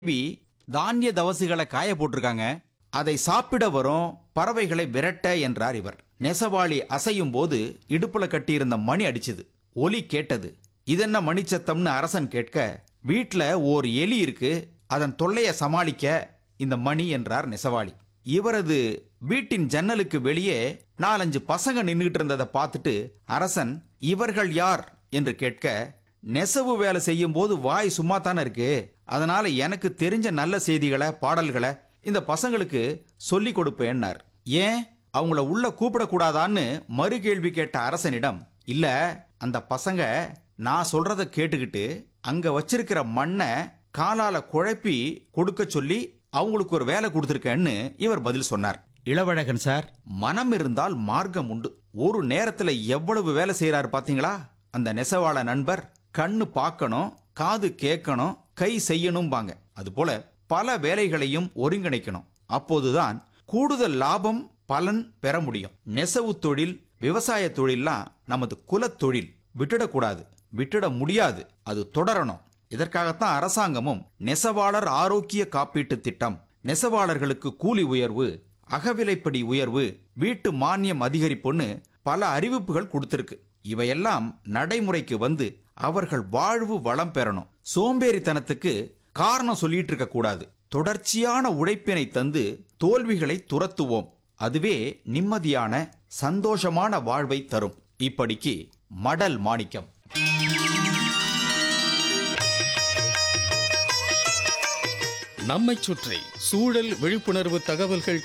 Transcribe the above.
கேள்வி தானிய தவசுகளை காய போட்டிருக்காங்க அதை சாப்பிட வரும் பறவைகளை விரட்ட என்றார் இவர் நெசவாளி அசையும் போது இடுப்புல கட்டியிருந்த மணி அடிச்சது ஒலி கேட்டது இதென்ன மணிச்சத்தம்னு அரசன் கேட்க வீட்ல ஓர் எலி இருக்கு அதன் தொல்லைய சமாளிக்க இந்த மணி என்றார் நெசவாளி இவரது வீட்டின் ஜன்னலுக்கு வெளியே நாலஞ்சு பசங்க நின்னுகிட்டு இருந்ததை பார்த்துட்டு அரசன் இவர்கள் யார் என்று கேட்க நெசவு வேலை செய்யும் போது வாய் சும்மா தானே இருக்கு அதனால எனக்கு தெரிஞ்ச நல்ல செய்திகளை பாடல்களை இந்த பசங்களுக்கு சொல்லி கொடுப்பேன்னார் ஏன் அவங்கள உள்ள கூப்பிடக்கூடாதான்னு மறு கேள்வி கேட்ட அரசனிடம் இல்ல அந்த பசங்க நான் சொல்றத கேட்டுக்கிட்டு அங்க வச்சிருக்கிற மண்ணை காலால குழப்பி கொடுக்க சொல்லி அவங்களுக்கு ஒரு வேலை கொடுத்துருக்கேன்னு இவர் பதில் சொன்னார் இளவழகன் சார் மனம் இருந்தால் மார்க்கம் உண்டு ஒரு நேரத்துல எவ்வளவு வேலை செய்யறாரு பாத்தீங்களா அந்த நெசவாள நண்பர் கண்ணு பார்க்கணும் காது கேட்கணும் கை செய்யணும்பாங்க அதுபோல பல வேலைகளையும் ஒருங்கிணைக்கணும் அப்போதுதான் கூடுதல் லாபம் பலன் பெற முடியும் நெசவு தொழில் விவசாய தொழில்லாம் நமது குலத் தொழில் விட்டுடக்கூடாது விட்டுட முடியாது அது தொடரணும் இதற்காகத்தான் அரசாங்கமும் நெசவாளர் ஆரோக்கிய காப்பீட்டு திட்டம் நெசவாளர்களுக்கு கூலி உயர்வு அகவிலைப்படி உயர்வு வீட்டு மானியம் அதிகரிப்புன்னு பல அறிவிப்புகள் கொடுத்திருக்கு இவையெல்லாம் நடைமுறைக்கு வந்து அவர்கள் வாழ்வு வளம் பெறணும் சோம்பேறித்தனத்துக்கு காரணம் சொல்லிட்டு இருக்க கூடாது தொடர்ச்சியான உழைப்பினை தந்து தோல்விகளை துரத்துவோம் அதுவே நிம்மதியான சந்தோஷமான வாழ்வை தரும் இப்படிக்கு மடல் மாணிக்கம் நம்மைச் சுற்றி சூழல் விழிப்புணர்வு தகவல்கள்